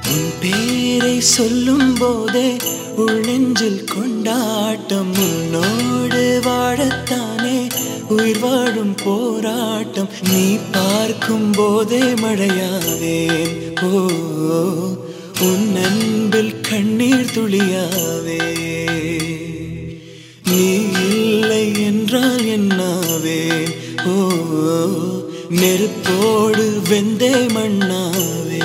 உன் பேரை சொல்லும் போதே உள்நெஞ்சில் கொண்டாட்டம் உன்னோடு வாழத்தானே உயிர் வாழும் போராட்டம் நீ பார்க்கும் போதே மழையாவேன் ஓ உன் அன்பில் கண்ணீர் துளியாவே நீ இல்லை என்றால் என்னாவேன் ஓ நெருப்போடு வெந்தே மண்ணாவே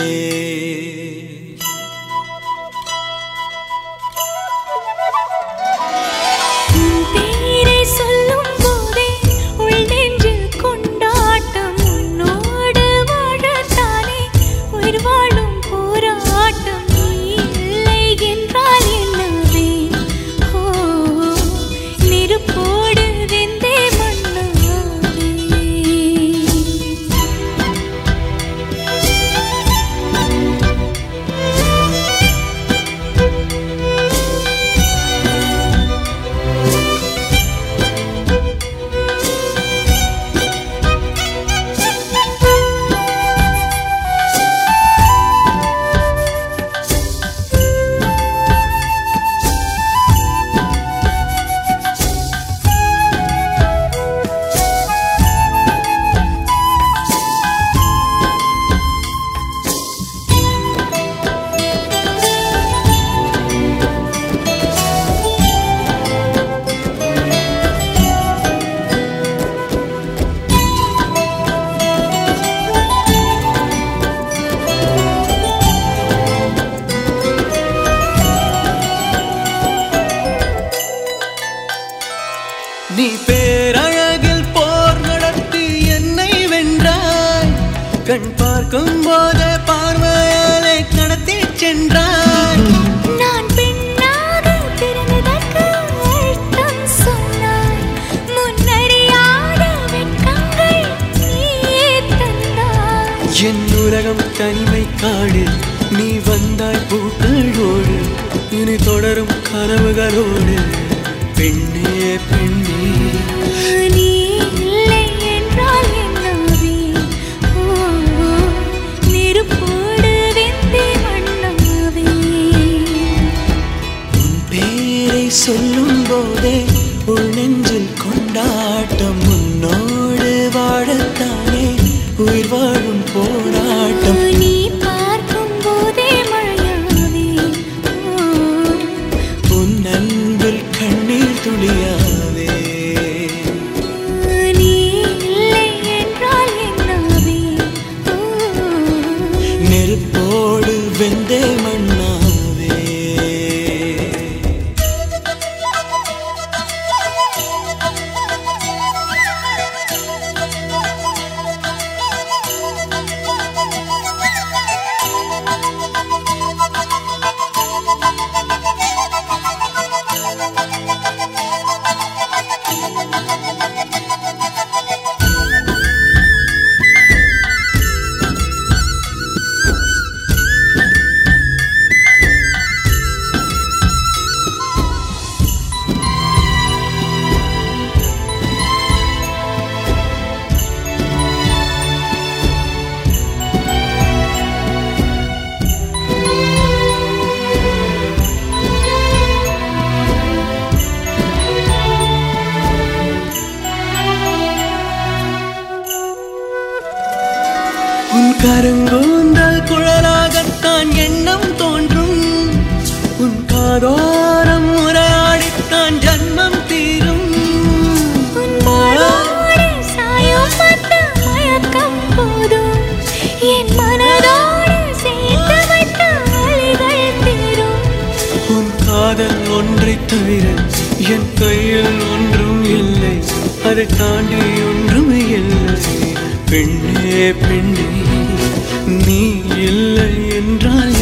உன் பேரை சொல்லும் போதே உள் நெஞ்சில் கொண்டாட்டம் உன்னோடு வாழத்தானே உயிர் வாழும் போராட்டம் நீ இல்லை என்றால் என்னவே ஓ நெருப்போடு வெந்தே மண்ணாவே நீ பேரழகில் போர் நடத்தி என்னை வென்றாய் கண் பார்க்கும் போதே பார்வையாலே கடத்தி சென்றாய் நான் பெண்ணாக பிறந்ததற்கு அர்த்தம் சொன்னாய் முன்னறியாத வெட்கங்கள் நீயே தந்தாய் என் உலகம் தனிமை காடு நீ வந்தாய் பூக்களோடு இனி தொடரும் கனவுகளோடு பெண்ணே பெண்ணே நீ இல்லை என்றால் என்னாவே ஓ நெருப்போடு வெந்தே மண்ணாவே உன் பேரை சொல்லும் போதே உள் நெஞ்சில் கொண்டாட்டம் உன்னோடு வாழத்தானே உயிர் வாழும் போராட்டம் நீ பார்க்கும் போதே மழையாவே ஓ உன் அன்பில் கண்ணீர் துளியாவே நீ இல்லை என்றால் என்னாவே ஓ நெருப்போடு வெந்தே மண்ணாவே உன் கருங்கூந்தல் குழலாகத்தான் எண்ணம் தோன்றும் உன் காதோரம் உரையாடித்தான் ஜன்மம் தீரும் உன் மாரோடு சாயம் பார்த்த மயக்கம் போதும் என் மனதோடு சேர்த்து வைத்த அலைகள் தீரும் உன் காதல் ஒன்றைத் தவிர என் கையில் ஒன்றும் இல்லை அதை தாண்டி ஒன்றும் இல்லை பெண்ணே பெண்ணே நீ இல்லை என்றால்